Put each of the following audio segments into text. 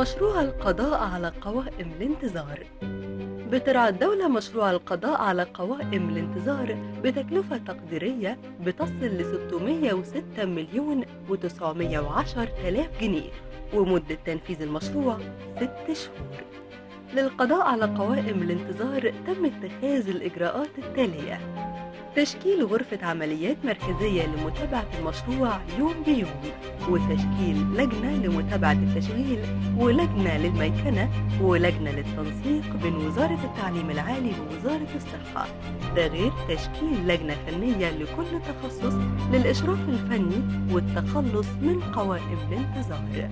مشروع القضاء على قوائم الانتظار بترعى الدولة مشروع القضاء على قوائم الانتظار بتكلفة تقديرية بتصل ل 606 مليون و910 آلاف جنيه ومدة تنفيذ المشروع ست شهور للقضاء على قوائم الانتظار تم اتخاذ الإجراءات التالية تشكيل غرفة عمليات مركزية لمتابعة المشروع يوم بيوم وتشكيل لجنة لمتابعة التشغيل ولجنة للميكنة ولجنة للتنسيق بين وزارة التعليم العالي ووزارة الصحة ده غير تشكيل لجنة فنية لكل تخصص للإشراف الفني والتخلص من قوائم الانتظار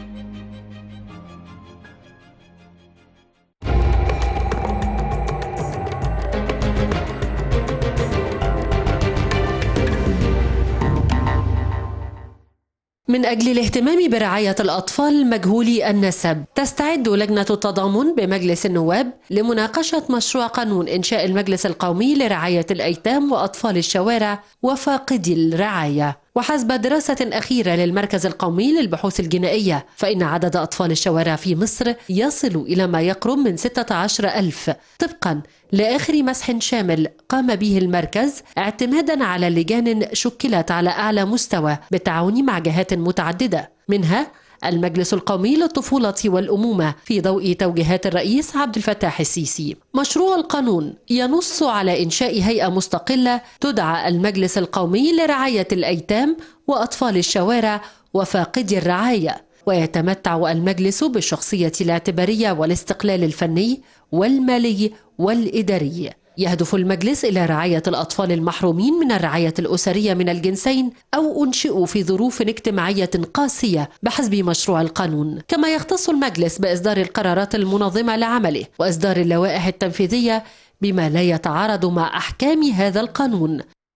من أجل الاهتمام برعاية الأطفال مجهولي النسب تستعد لجنة التضامن بمجلس النواب لمناقشة مشروع قانون إنشاء المجلس القومي لرعاية الأيتام وأطفال الشوارع وفاقدي الرعاية وحسب دراسة أخيرة للمركز القومي للبحوث الجنائية فإن عدد أطفال الشوارع في مصر يصل إلى ما يقرب من 16 ألف طبقا لآخر مسح شامل قام به المركز اعتمادا على لجان شكلت على أعلى مستوى بالتعاون مع جهات متعددة منها المجلس القومي للطفولة والأمومة في ضوء توجيهات الرئيس عبد الفتاح السيسي. مشروع القانون ينص على إنشاء هيئة مستقلة تدعى المجلس القومي لرعاية الأيتام وأطفال الشوارع وفاقدي الرعاية. ويتمتع المجلس بالشخصية الاعتبارية والاستقلال الفني والمالي والإداري. يهدف المجلس إلى رعاية الأطفال المحرومين من الرعاية الأسرية من الجنسين أو أنشئوا في ظروف اجتماعية قاسية بحسب مشروع القانون كما يختص المجلس بإصدار القرارات المنظمة لعمله وإصدار اللوائح التنفيذية بما لا يتعارض مع أحكام هذا القانون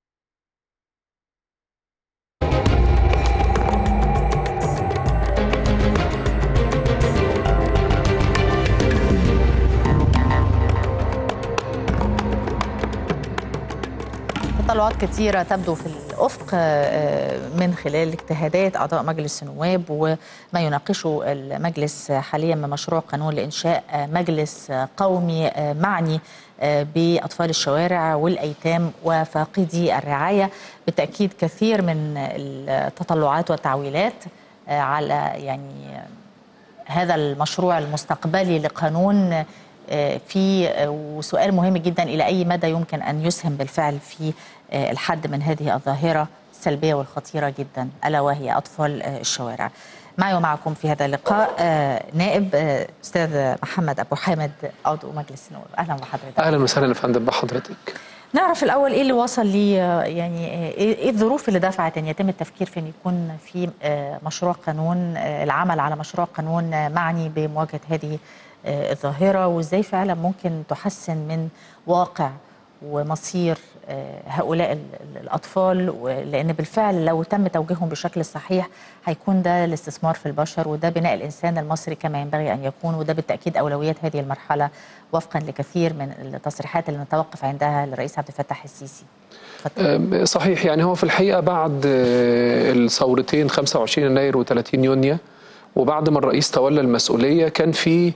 تطلعات كثيرة تبدو في الأفق من خلال اجتهادات أعضاء مجلس النواب وما يناقشه المجلس حاليا من مشروع قانون لإنشاء مجلس قومي معني بأطفال الشوارع والأيتام وفاقدي الرعاية بالتأكيد كثير من التطلعات والتعويلات على يعني هذا المشروع المستقبلي لقانون في وسؤال مهم جدا الى اي مدى يمكن ان يسهم بالفعل في الحد من هذه الظاهره السلبيه والخطيره جدا الا وهي اطفال الشوارع. معي ومعكم في هذا اللقاء نائب استاذ محمد ابو حامد عضو مجلس النواب اهلا بحضرتك. اهلا وسهلا يا فندم بحضرتك. نعرف الاول ايه اللي وصل لي يعني ايه الظروف اللي دفعت ان يتم التفكير في ان يكون في مشروع قانون العمل على مشروع قانون معني بمواجهه هذه الظاهرة وإزاي فعلا ممكن تحسن من واقع ومصير هؤلاء الأطفال لأن بالفعل لو تم توجيههم بشكل صحيح هيكون ده الاستثمار في البشر وده بناء الإنسان المصري كما ينبغي أن يكون وده بالتأكيد أولويات هذه المرحلة وفقا لكثير من التصريحات اللي نتوقف عندها للرئيس عبد الفتاح السيسي فتح. صحيح يعني هو في الحقيقة بعد الثورتين 25 يناير و30 يونيو وبعد ما الرئيس تولى المسؤولية كان في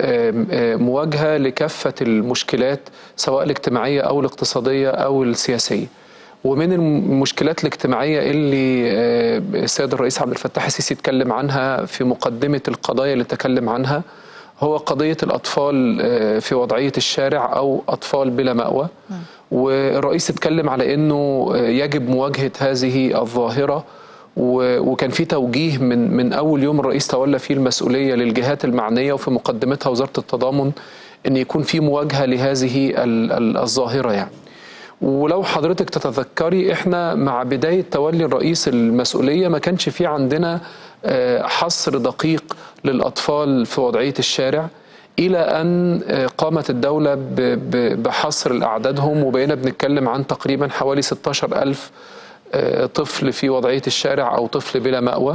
مواجهة لكافة المشكلات سواء الاجتماعية أو الاقتصادية أو السياسية ومن المشكلات الاجتماعية اللي السيد الرئيس عبد الفتاح السيسي اتكلم عنها في مقدمة القضايا اللي تكلم عنها هو قضية الأطفال في وضعية الشارع أو أطفال بلا مأوى والرئيس اتكلم على أنه يجب مواجهة هذه الظاهرة وكان في توجيه من من اول يوم الرئيس تولى فيه المسؤوليه للجهات المعنيه وفي مقدمتها وزاره التضامن ان يكون في مواجهه لهذه الظاهره يعني. ولو حضرتك تتذكري احنا مع بدايه تولي الرئيس المسؤوليه ما كانش في عندنا حصر دقيق للاطفال في وضعيه الشارع الى ان قامت الدوله بحصر اعدادهم وبقينا بنتكلم عن تقريبا حوالي 16 ألف طفل في وضعيه الشارع او طفل بلا مأوى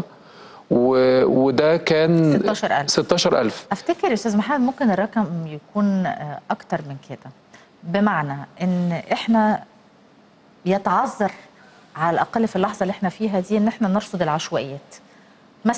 وده كان 16000 16000 افتكر يا استاذ محمد ممكن الرقم يكون اكتر من كده بمعنى ان احنا يتعذر على الاقل في اللحظه اللي احنا فيها دي ان احنا نرصد العشوائيات مثلا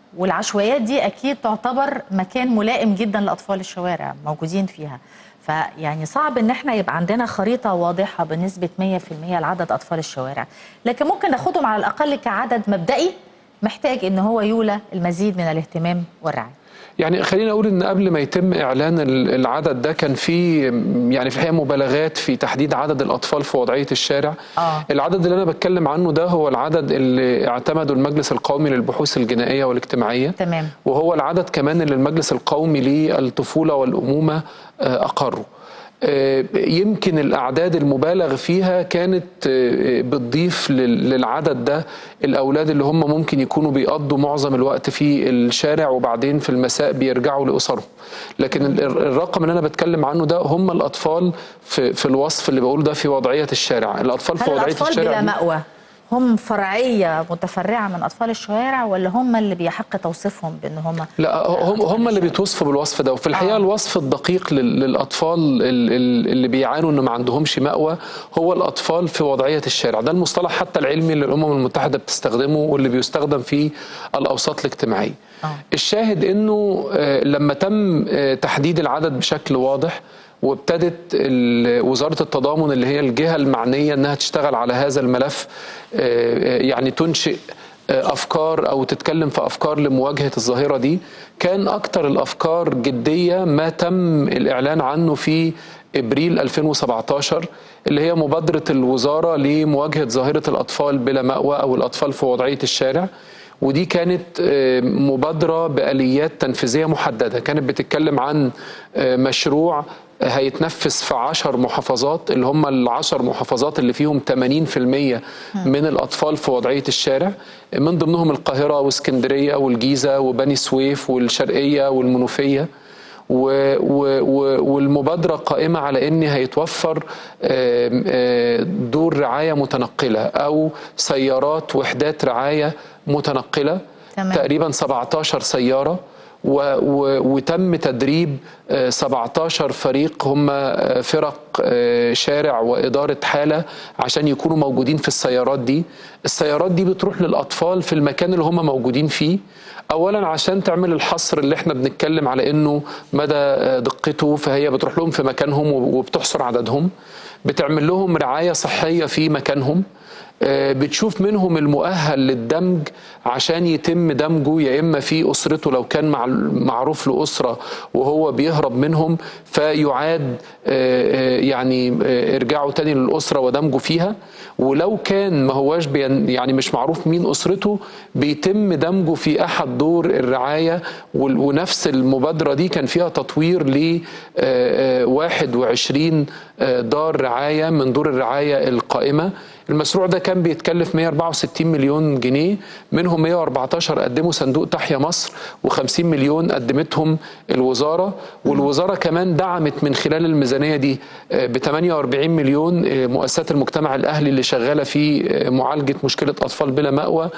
والعشوائيات دي اكيد تعتبر مكان ملائم جدا لاطفال الشوارع موجودين فيها فيعني صعب ان احنا يبقى عندنا خريطه واضحه بنسبه 100% لعدد اطفال الشوارع لكن ممكن ناخدهم على الاقل كعدد مبدئي محتاج ان هو يولى المزيد من الاهتمام والرعايه يعني خلينا اقول ان قبل ما يتم اعلان ال- العدد ده كان في يعني في الحقيقه مبالغات في تحديد عدد الاطفال في وضعيه الشارع آه. العدد اللي انا بتكلم عنه ده هو العدد اللي اعتمده المجلس القومي للبحوث الجنائيه والاجتماعيه تمام وهو العدد كمان اللي المجلس القومي للطفولة والأمومة آه، أقره آه، يمكن الأعداد المبالغ فيها كانت آه، بتضيف لل- للعدد ده الأولاد اللي هم ممكن يكونوا بيقضوا معظم الوقت في الشارع وبعدين في المساء بيرجعوا لأسرهم لكن ال- الرقم اللي أنا بتكلم عنه ده هم الأطفال في, في الوصف اللي بقوله ده في وضعية الشارع الأطفال في هل وضعية الاطفال الشارع بلا دي- مأوى هم فرعيه متفرعه من اطفال الشوارع ولا هم اللي بيحق توصيفهم بان هم لا هم هم اللي بيتوصفوا بالوصف ده وفي الحقيقه آه. آه. الوصف الدقيق لل- للاطفال ال- ال- اللي بيعانوا ان ما عندهمش مأوى هو الاطفال في وضعيه الشارع ده المصطلح حتى العلمي اللي الامم المتحده بتستخدمه واللي بيستخدم في الاوساط الاجتماعيه آه. الشاهد انه آه، لما تم آه، تحديد العدد بشكل واضح وابتدت ال- وزاره التضامن اللي هي الجهه المعنيه انها تشتغل على هذا الملف آه، آه، يعني تنشئ آه، افكار او تتكلم في افكار لمواجهه الظاهره دي كان اكتر الافكار جديه ما تم الاعلان عنه في ابريل 2017 اللي هي مبادره الوزاره لمواجهه ظاهره الاطفال بلا مأوى او الاطفال في وضعيه الشارع ودي كانت آه، مبادرة بآليات تنفيذية محددة كانت بتتكلم عن آه، مشروع هيتنفذ في عشر محافظات اللي هم العشر محافظات اللي فيهم 80% من الأطفال في وضعية الشارع من ضمنهم القاهرة واسكندرية والجيزة وبني سويف والشرقية والمنوفية و و و والمبادرة قائمة على أن هيتوفر آم، آه، دور رعاية متنقلة أو سيارات وحدات رعاية متنقلة تمام. تقريبا 17 سيارة و و وتم تدريب آه، 17 فريق هم آه، فرق آه، شارع وإدارة حالة عشان يكونوا موجودين في السيارات دي السيارات دي بتروح للأطفال في المكان اللي هم موجودين فيه اولا عشان تعمل الحصر اللي احنا بنتكلم على انه مدى آه، دقته فهي بتروح لهم في مكانهم وبتحصر عددهم بتعمل لهم رعايه صحيه في مكانهم آه، بتشوف منهم المؤهل للدمج عشان يتم دمجه يا اما في اسرته لو كان مع معروف لاسره وهو بيهرب منهم فيعاد آه، آه، يعني آه، ارجاعه تاني للاسره ودمجه فيها ولو كان ما هواش بين يعني مش معروف مين اسرته بيتم دمجه في احد دور الرعايه وال- ونفس المبادره دي كان فيها تطوير ل آه، آه، 21 آه، دار رعايه من دور الرعايه القائمه المشروع ده كان بيتكلف 164 مليون جنيه منهم 114 قدموا صندوق تحيا مصر و50 مليون قدمتهم الوزاره والوزاره كمان دعمت من خلال الميزانيه دي ب 48 مليون آه، مؤسسات المجتمع الاهلي اللي شغاله في آه، معالجه مشكله اطفال بلا مأوى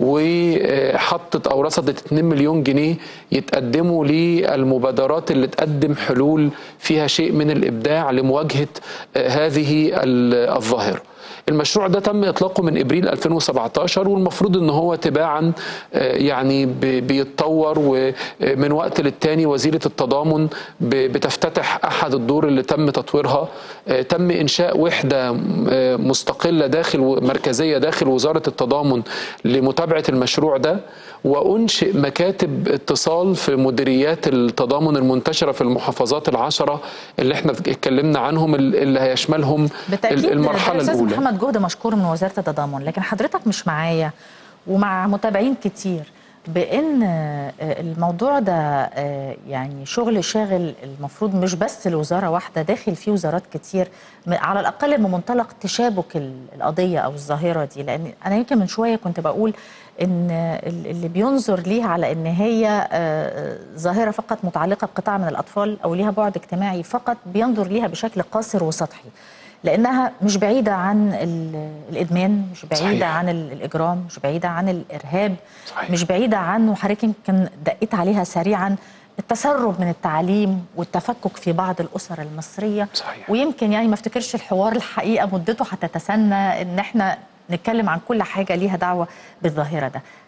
وحطت او رصدت 2 مليون جنيه يتقدموا للمبادرات اللي تقدم حلول فيها شيء من الابداع لمواجهه آه، هذه ال- الظاهره. المشروع ده تم اطلاقه من ابريل 2017 والمفروض ان هو تباعا آه، يعني ب- بيتطور ومن وقت للتاني وزيره التضامن ب- بتفتتح احد الدور اللي تم تطويرها آه، تم انشاء وحده آه، مستقله داخل و- مركزيه داخل وزاره التضامن لمتابعه المشروع ده وانشئ مكاتب اتصال في مديريات التضامن المنتشره في المحافظات العشره اللي احنا اتكلمنا عنهم اللي هيشملهم بالتاكيد المرحله ده أستاذ الاولى محمد جهد مشكور من وزاره التضامن لكن حضرتك مش معايا ومع متابعين كتير بان آه، الموضوع ده آه، يعني شغل شاغل المفروض مش بس لوزاره واحده داخل فيه وزارات كتير م- على الاقل من منطلق تشابك ال- القضيه او الظاهره دي لان انا يمكن من شويه كنت بقول ان ال- اللي بينظر ليها على ان هي آه، ظاهره فقط متعلقه بقطاع من الاطفال او ليها بعد اجتماعي فقط بينظر ليها بشكل قاصر وسطحي لانها مش بعيده عن ال- الادمان مش بعيده صحيح. عن ال- الاجرام مش بعيده عن الارهاب صحيح. مش بعيده عن وحضرتك يمكن دقيت عليها سريعا التسرب من التعليم والتفكك في بعض الاسر المصريه صحيح. ويمكن يعني ما افتكرش الحوار الحقيقه مدته هتتسنى ان احنا نتكلم عن كل حاجه ليها دعوه بالظاهره ده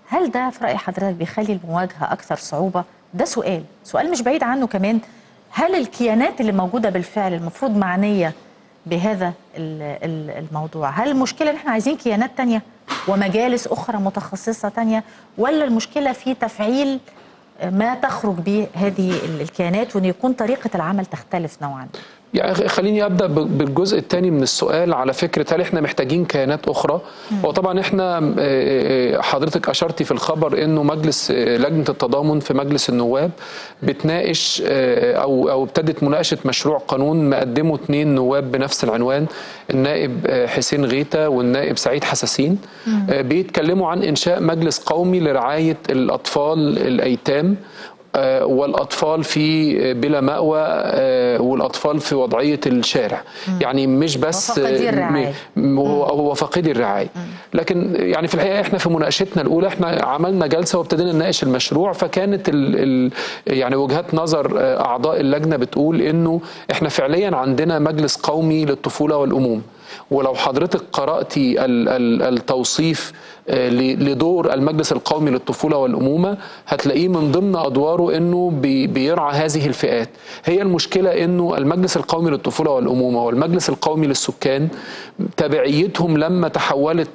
هل ده في راي حضرتك بيخلي المواجهه اكثر صعوبه ده سؤال سؤال مش بعيد عنه كمان هل الكيانات اللي موجوده بالفعل المفروض معنيه بهذا ال- ال- الموضوع هل المشكله ان احنا عايزين كيانات تانية ومجالس اخرى متخصصه تانية ولا المشكله في تفعيل ما تخرج به هذه ال- الكيانات وان يكون طريقه العمل تختلف نوعا يعني خ- خليني ابدا ب- بالجزء الثاني من السؤال على فكره هل احنا محتاجين كيانات اخرى؟ وطبعا احنا آه، آه، حضرتك اشرتي في الخبر انه مجلس آه، لجنه التضامن في مجلس النواب بتناقش آه، او او ابتدت مناقشه مشروع قانون مقدمه اثنين نواب بنفس العنوان النائب آه، حسين غيتا والنائب سعيد حساسين آه، بيتكلموا عن انشاء مجلس قومي لرعايه الاطفال الايتام آه، والاطفال في آه، بلا ماوى آه، والاطفال في وضعيه الشارع يعني مش بس وفاقدي آه، الرعاية. م- هو هو فاقدي الرعايه لكن يعني في الحقيقه احنا في مناقشتنا الاولى احنا عملنا جلسه وابتدينا نناقش المشروع فكانت ال ال يعني وجهات نظر آه، اعضاء اللجنه بتقول انه احنا فعليا عندنا مجلس قومي للطفوله والاموم ولو حضرتك قرأتي ال- ال- التوصيف آه، ل- لدور المجلس القومي للطفولة والأمومة هتلاقيه من ضمن أدواره أنه بي- بيرعى هذه الفئات هي المشكلة أنه المجلس القومي للطفولة والأمومة والمجلس القومي للسكان تبعيتهم لما تحولت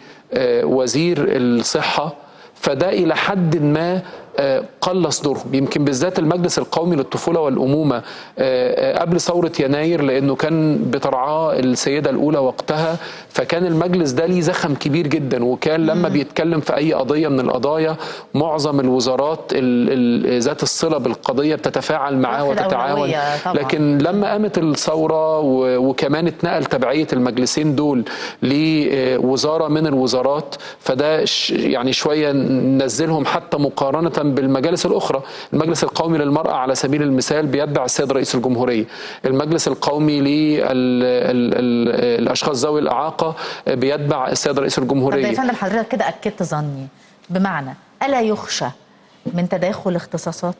لوزير الصحة فده إلى حد ما آه، قلص دورهم يمكن بالذات المجلس القومي للطفولة والأمومة آه، آه، قبل ثورة يناير لأنه كان بترعاه السيدة الأولى وقتها فكان المجلس ده ليه زخم كبير جدا وكان لما بيتكلم في أي قضية من القضايا معظم الوزارات ال- ال- ذات الصلة بالقضية بتتفاعل معاه واخد وتتعاون أولوية طبعاً. لكن لما قامت الثورة و- وكمان اتنقل تبعية المجلسين دول لوزارة من الوزارات فده ش- يعني شوية نزلهم حتى مقارنة بالمجالس الأخرى المجلس القومي للمرأة على سبيل المثال بيتبع السيد رئيس الجمهورية المجلس القومي للأشخاص ذوي الإعاقة بيتبع السيد رئيس طب يا الجمهورية فندم حضرتك كده اكدت ظني بمعنى الا يخشى من تداخل اختصاصات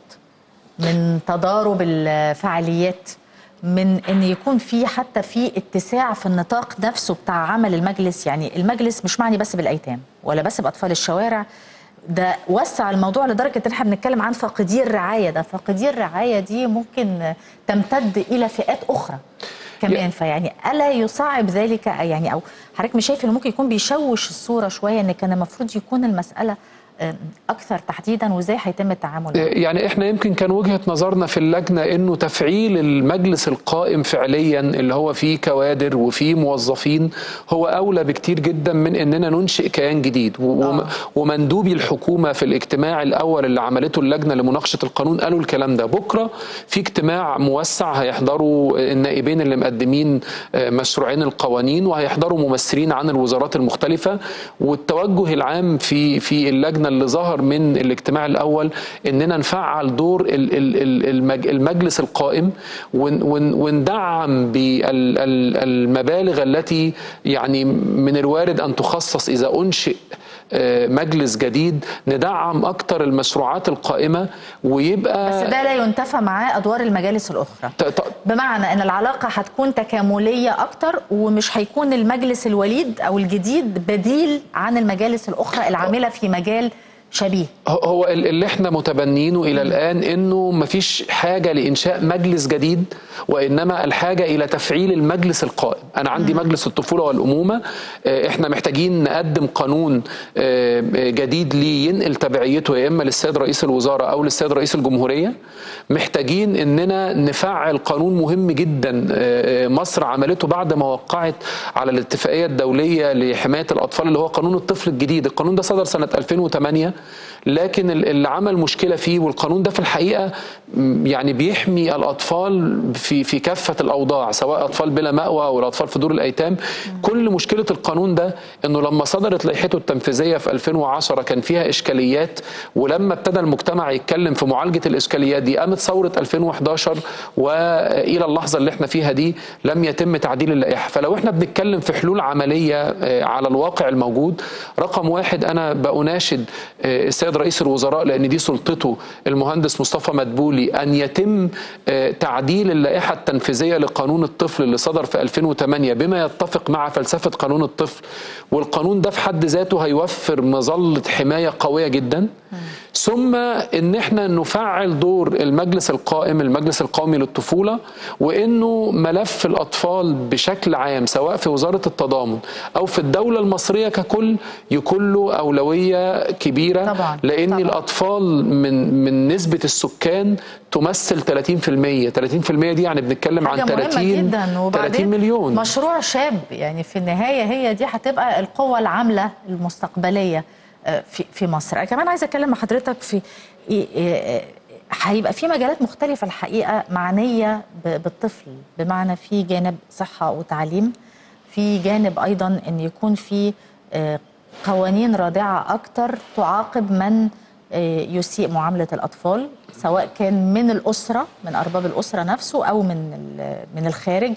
من تضارب الفعاليات من ان يكون في حتى في اتساع في النطاق نفسه بتاع عمل المجلس يعني المجلس مش معني بس بالايتام ولا بس باطفال الشوارع ده وسع الموضوع لدرجه ان احنا بنتكلم عن فاقدي الرعايه ده فاقدي الرعايه دي ممكن تمتد الى فئات اخرى كمان فيعني الا يصعب ذلك يعني او حضرتك مش شايف انه ممكن يكون بيشوش الصوره شويه ان كان المفروض يكون المساله آم، اكثر تحديدا وازاي هيتم التعامل معها؟ يعني احنا يمكن كان وجهة نظرنا في اللجنة انه تفعيل المجلس القائم فعليا اللي هو فيه كوادر وفيه موظفين هو اولى بكتير جدا من اننا ننشئ كيان جديد و- وم- آه. ومندوبي الحكومة في الاجتماع الاول اللي عملته اللجنة لمناقشة القانون قالوا الكلام ده بكرة في اجتماع موسع هيحضروا النائبين اللي مقدمين آه، مشروعين القوانين وهيحضروا ممثلين عن الوزارات المختلفة والتوجه العام في في اللجنة اللي ظهر من الاجتماع الأول إننا نفعل دور ال- ال- ال- المج- المجلس القائم ون- ون- وندعم بالمبالغ التي يعني من الوارد أن تخصص إذا أنشئ آه، مجلس جديد ندعم أكتر المشروعات القائمة ويبقى بس ده لا ينتفى معاه ادوار المجالس الاخرى ت- ت- بمعنى ان العلاقه هتكون تكامليه اكتر ومش هيكون المجلس الوليد او الجديد بديل عن المجالس الاخرى العامله في مجال شبيه هو- هو ال- اللي احنا متبنينه الى الان انه مفيش حاجه لانشاء مجلس جديد وانما الحاجه الى تفعيل المجلس القائم انا عندي مجلس الطفوله والامومه اه، احنا محتاجين نقدم قانون اه، جديد ليه ينقل تبعيته يا اما للسيد رئيس الوزراء او للسيد رئيس الجمهوريه محتاجين اننا نفعل قانون مهم جدا اه، اه، مصر عملته بعد ما وقعت على الاتفاقيه الدوليه لحمايه الاطفال اللي هو قانون الطفل الجديد القانون ده صدر سنه 2008 لكن ال- اللي عمل مشكله فيه والقانون ده في الحقيقه م، يعني بيحمي الاطفال في في كافه الاوضاع سواء اطفال بلا ماوى او الاطفال في دور الايتام كل مشكله القانون ده انه لما صدرت لائحته التنفيذيه في 2010 كان فيها اشكاليات ولما ابتدى المجتمع يتكلم في معالجه الاشكاليات دي قامت ثوره 2011 والى اللحظه اللي احنا فيها دي لم يتم تعديل اللائحه فلو احنا بنتكلم في حلول عمليه آه، على الواقع الموجود رقم واحد انا بأناشد آه، السيد السيد رئيس الوزراء لان دي سلطته المهندس مصطفى مدبولي ان يتم آه، تعديل اللائحه التنفيذيه لقانون الطفل اللي صدر في 2008 بما يتفق مع فلسفه قانون الطفل والقانون ده في حد ذاته هيوفر مظله حمايه قويه جدا ثم ان احنا نفعل دور المجلس القائم المجلس القومي للطفوله وانه ملف الاطفال بشكل عام سواء في وزاره التضامن او في الدوله المصريه ككل يكون له اولويه كبيره طبعاً، لان طبعاً. الاطفال من من نسبه السكان تمثل 30% 30% دي يعني بنتكلم عن حاجة 30 مهمة جدا وبعدين 30 مليون مشروع شاب يعني في النهاية هي دي هتبقى القوة العاملة المستقبلية آه، في في مصر أنا كمان عايزة أتكلم مع حضرتك في إيه- إيه- هيبقى في مجالات مختلفة الحقيقة معنية ب- بالطفل بمعنى في جانب صحة وتعليم في جانب أيضا أن يكون في آه، قوانين رادعة أكتر تعاقب من آه، يسيء معاملة الأطفال سواء كان من الأسرة من أرباب الأسرة نفسه أو من ال- من الخارج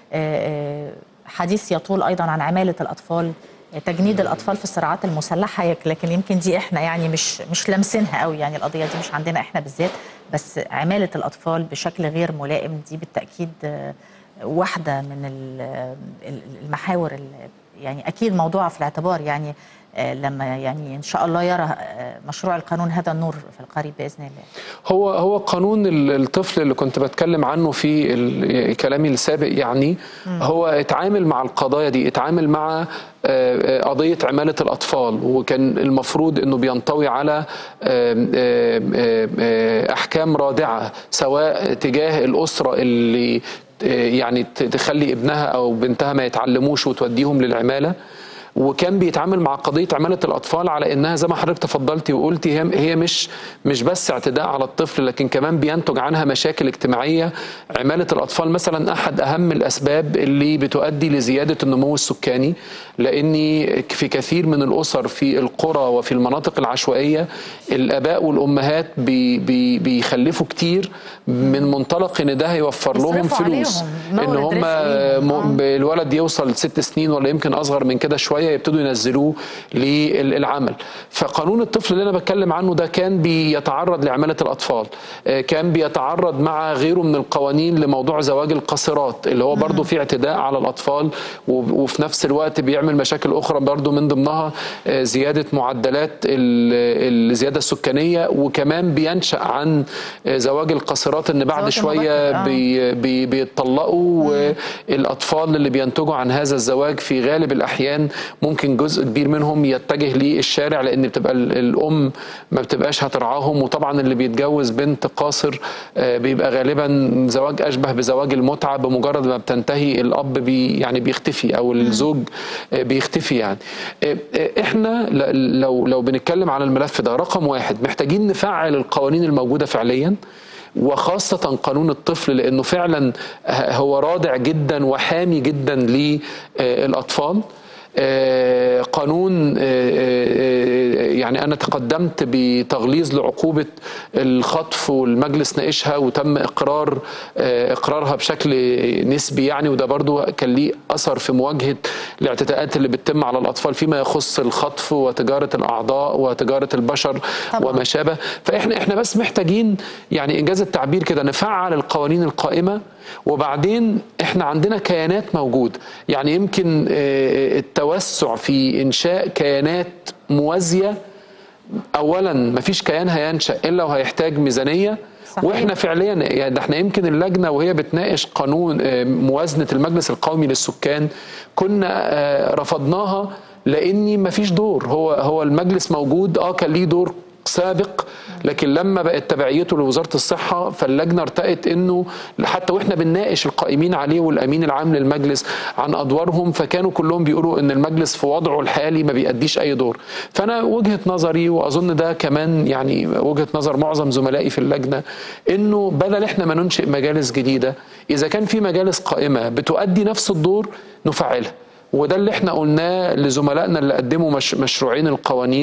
آه، آه، حديث يطول أيضا عن عمالة الأطفال آه، تجنيد الأطفال في الصراعات المسلحة يك- لكن يمكن دي إحنا يعني مش مش لامسينها قوي يعني القضية دي مش عندنا إحنا بالذات بس عمالة الأطفال بشكل غير ملائم دي بالتأكيد آه، واحدة من ال- ال- المحاور ال- يعني أكيد موضوعة في الاعتبار يعني آه، لما يعني إن شاء الله يرى آه، مشروع القانون هذا النور في القريب بإذن الله هو هو قانون ال- الطفل اللي كنت بتكلم عنه في ال- كلامي السابق يعني هو اتعامل مع القضايا دي اتعامل مع آه، آه، قضية عمالة الأطفال وكان المفروض أنه بينطوي على آه، آه، آه، آه، أحكام رادعة سواء تجاه الأسرة اللي آه، يعني ت- تخلي ابنها أو بنتها ما يتعلموش وتوديهم للعمالة وكان بيتعامل مع قضيه عماله الاطفال على انها زي ما حضرتك تفضلتي وقلتي هي هي مش مش بس اعتداء على الطفل لكن كمان بينتج عنها مشاكل اجتماعيه عماله الاطفال مثلا احد اهم الاسباب اللي بتؤدي لزياده النمو السكاني لان في كثير من الاسر في القرى وفي المناطق العشوائيه الاباء والامهات بي بي بيخلفوا كتير من منطلق ان ده هيوفر لهم يصرفوا فلوس عليهم، ان مورد هم رزق ليهم. م- الولد يوصل ست سنين ولا يمكن اصغر من كده شويه يبتدوا ينزلوه للعمل فقانون الطفل اللي انا بتكلم عنه ده كان بيتعرض لعماله الاطفال آه، كان بيتعرض مع غيره من القوانين لموضوع زواج القاصرات اللي هو برضه فيه اعتداء على الاطفال و- وفي نفس الوقت بيعمل مشاكل اخرى برضه من ضمنها آه، زياده معدلات ال- الزياده السكانيه وكمان بينشا عن آه، زواج القاصرات ان بعد زواج شويه مبكر، آه. بي بي بيتطلقوا والاطفال اللي بينتجوا عن هذا الزواج في غالب الاحيان ممكن جزء كبير منهم يتجه للشارع لان بتبقى ال- الام ما بتبقاش هترعاهم وطبعا اللي بيتجوز بنت قاصر آه، بيبقى غالبا زواج اشبه بزواج المتعه بمجرد ما بتنتهي الاب بي يعني بيختفي او الزوج آه، بيختفي يعني آه، آه، احنا ل- لو لو بنتكلم على الملف ده رقم واحد محتاجين نفعل القوانين الموجوده فعليا وخاصة قانون الطفل لأنه فعلا هو رادع جدا وحامي جدا للأطفال آه، قانون آه، آه، يعني أنا تقدمت بتغليظ لعقوبة الخطف والمجلس ناقشها وتم إقرار آه، إقرارها بشكل نسبي يعني وده برضو كان ليه أثر في مواجهة الاعتداءات اللي بتتم على الأطفال فيما يخص الخطف وتجارة الأعضاء وتجارة البشر طبعاً. وما شابه فاحنا احنا بس محتاجين يعني انجاز التعبير كده نفعل القوانين القائمه وبعدين احنا عندنا كيانات موجوده يعني يمكن آه، التوسع في انشاء كيانات موازيه اولا مفيش كيان هينشا الا وهيحتاج ميزانيه صحيح. واحنا فعليا يعني ده احنا يمكن اللجنه وهي بتناقش قانون آه، موازنه المجلس القومي للسكان كنا آه، رفضناها لاني مفيش دور هو هو المجلس موجود اه كان ليه دور سابق لكن لما بقت تبعيته لوزاره الصحه فاللجنه ارتأت انه حتى واحنا بنناقش القائمين عليه والامين العام للمجلس عن ادوارهم فكانوا كلهم بيقولوا ان المجلس في وضعه الحالي ما بيأديش اي دور فانا وجهه نظري واظن ده كمان يعني وجهه نظر معظم زملائي في اللجنه انه بدل احنا ما ننشئ مجالس جديده اذا كان في مجالس قائمه بتؤدي نفس الدور نفعلها وده اللي احنا قلناه لزملائنا اللي قدموا مش مشروعين القوانين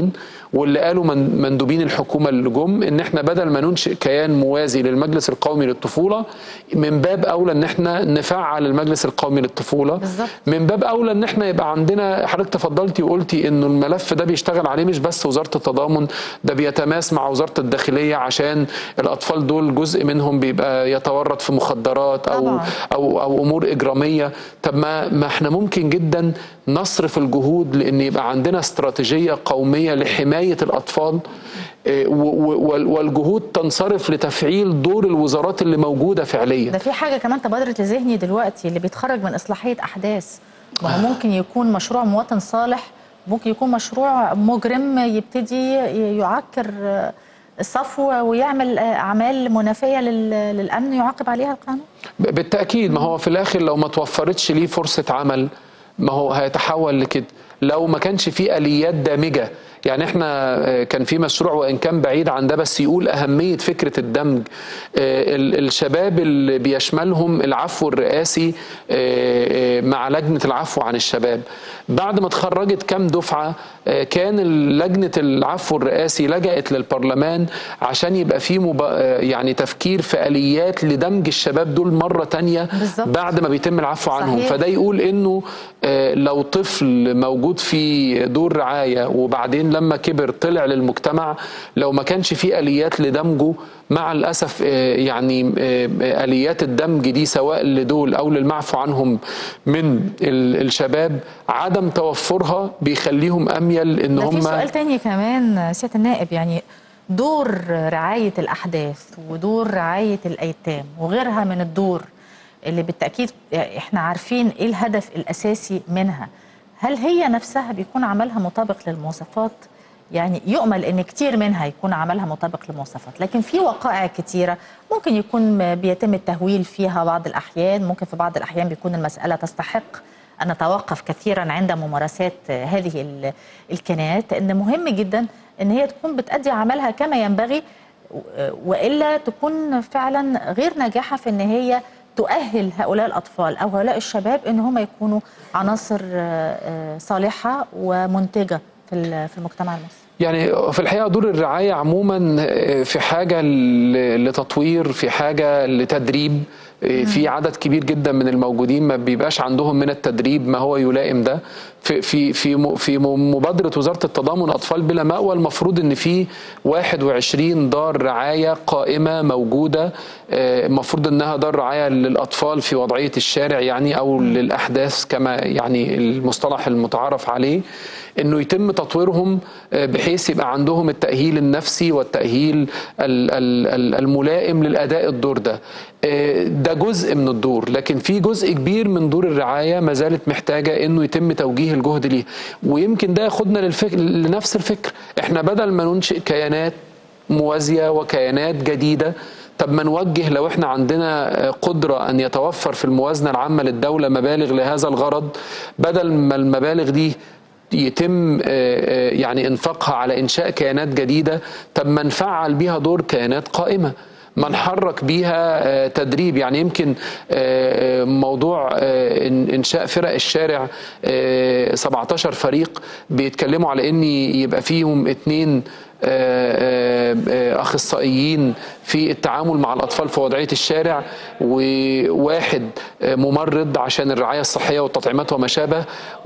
واللي قالوا من مندوبين الحكومه اللي جم ان احنا بدل ما ننشئ كيان موازي للمجلس القومي للطفوله من باب اولى ان احنا نفعل المجلس القومي للطفوله بالظبط. من باب اولى ان احنا يبقى عندنا حضرتك تفضلتي وقلتي انه الملف ده بيشتغل عليه مش بس وزاره التضامن ده بيتماس مع وزاره الداخليه عشان الاطفال دول جزء منهم بيبقى يتورط في مخدرات او طبعاً. او او امور اجراميه طب ما ما احنا ممكن جدا نصرف الجهود لان يبقى عندنا استراتيجيه قوميه لحمايه الاطفال إيه، و- و- وال- والجهود تنصرف لتفعيل دور الوزارات اللي موجوده فعليا ده في حاجه كمان تبادرت لذهني دلوقتي اللي بيتخرج من اصلاحيه احداث ما هو ممكن يكون مشروع مواطن صالح ممكن يكون مشروع مجرم يبتدي ي- يعكر آه، الصفو ويعمل آه، اعمال منافيه لل- للامن يعاقب عليها القانون ب- بالتاكيد ما هو في الاخر لو ما توفرتش ليه فرصه عمل ما هو هيتحول لكده لو ما كانش في اليات دامجه يعني احنا آه، كان في مشروع وان كان بعيد عن ده بس يقول اهميه فكره الدمج آه، ال- الشباب اللي بيشملهم العفو الرئاسي آه، آه، مع لجنه العفو عن الشباب بعد ما اتخرجت كام دفعه آه، كان لجنه العفو الرئاسي لجأت للبرلمان عشان يبقى في مب... آه، يعني تفكير في اليات لدمج الشباب دول مره تانية بالظبط. بعد ما بيتم العفو عنهم صحيح. فده يقول انه آه، لو طفل موجود في دور رعايه وبعدين لما كبر طلع للمجتمع لو ما كانش في اليات لدمجه مع الاسف آه، يعني آه، آه، اليات الدمج دي سواء لدول او للمعفو عنهم من ال- الشباب عدم توفرها بيخليهم اميل ان ده في هم سؤال تاني كمان سياده النائب يعني دور رعايه الاحداث ودور رعايه الايتام وغيرها من الدور اللي بالتاكيد احنا عارفين ايه الهدف الاساسي منها هل هي نفسها بيكون عملها مطابق للمواصفات يعني يؤمل ان كتير منها يكون عملها مطابق للمواصفات لكن في وقائع كتيره ممكن يكون بيتم التهويل فيها بعض الاحيان ممكن في بعض الاحيان بيكون المساله تستحق أن نتوقف كثيرا عند ممارسات هذه ال- الكنات أن مهم جدا أن هي تكون بتأدي عملها كما ينبغي و- وإلا تكون فعلا غير ناجحة في أن هي تؤهل هؤلاء الأطفال أو هؤلاء الشباب أن هم يكونوا عناصر آه، آه، صالحة ومنتجة في ال- في المجتمع المصري يعني في الحقيقه دور الرعايه عموما في حاجه ل- لتطوير في حاجه لتدريب في عدد كبير جدا من الموجودين ما بيبقاش عندهم من التدريب ما هو يلائم ده في في في م- في م- مبادره وزاره التضامن اطفال بلا مأوى المفروض ان في 21 دار رعايه قائمه موجوده آه، المفروض انها دار رعايه للاطفال في وضعيه الشارع يعني او للاحداث كما يعني المصطلح المتعارف عليه انه يتم تطويرهم آه، بحيث يبقى عندهم التاهيل النفسي والتاهيل ال- ال- ال- الملائم للاداء الدور ده آه، ده جزء من الدور لكن في جزء كبير من دور الرعايه ما زالت محتاجه انه يتم توجيه الجهد ليه ويمكن ده ياخدنا للفكر لنفس الفكر احنا بدل ما ننشئ كيانات موازيه وكيانات جديده طب ما نوجه لو احنا عندنا قدرة أن يتوفر في الموازنة العامة للدولة مبالغ لهذا الغرض بدل ما المبالغ دي يتم آه، آه، يعني انفاقها على انشاء كيانات جديده طب ما نفعل بيها دور كيانات قائمه ما نحرك بيها آه، تدريب يعني يمكن آه، آه، موضوع آه، إن- انشاء فرق الشارع آه، 17 فريق بيتكلموا على ان يبقى فيهم اتنين آه، آه، آه، اخصائيين في التعامل مع الاطفال في وضعيه الشارع وواحد آه، ممرض عشان الرعايه الصحيه والتطعيمات وما شابه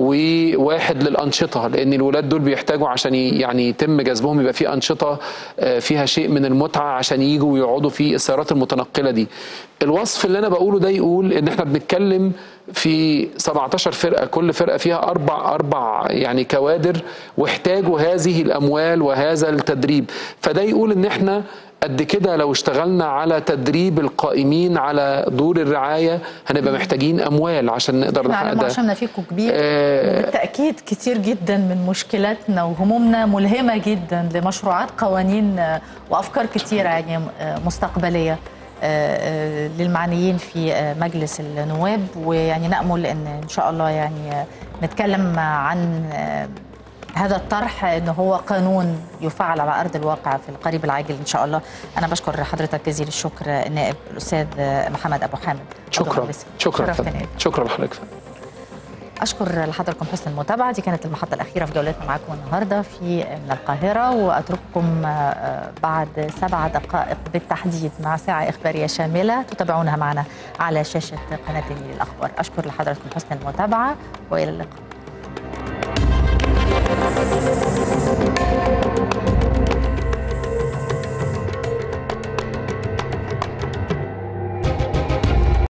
وواحد للانشطه لان الولاد دول بيحتاجوا عشان ي- يعني يتم جذبهم يبقى في انشطه آه، فيها شيء من المتعه عشان يجوا ويقعدوا في السيارات المتنقله دي الوصف اللي انا بقوله ده يقول ان احنا بنتكلم في 17 فرقه كل فرقه فيها اربع اربع يعني كوادر واحتاجوا هذه الاموال وهذا التدريب فده يقول ان احنا قد كده لو اشتغلنا على تدريب القائمين على دور الرعايه هنبقى محتاجين اموال عشان نقدر احنا نحقق على ده عشان فيكم كبير آه، وبالتاكيد كتير جدا من مشكلاتنا وهمومنا ملهمه جدا لمشروعات قوانين آه، وافكار كتيره يعني آه، مستقبليه آه، آه، للمعنيين في آه، مجلس النواب ويعني نامل ان ان شاء الله يعني آه، نتكلم عن آه، هذا الطرح ان هو قانون يفعل على ارض الواقع في القريب العاجل ان شاء الله انا بشكر حضرتك جزيل الشكر النائب الاستاذ محمد ابو حامد عضو شكرا مجلس. شكرا شرفتنا فندم. شكرا لحضرتك فندم. أشكر لحضراتكم حسن المتابعة دي كانت المحطة الأخيرة في جولتنا معكم النهاردة في من القاهرة وأترككم آه، بعد سبع دقائق بالتحديد مع ساعة إخبارية شاملة تتابعونها معنا على شاشة قناة النيل الأخبار أشكر لحضراتكم حسن المتابعة وإلى اللقاء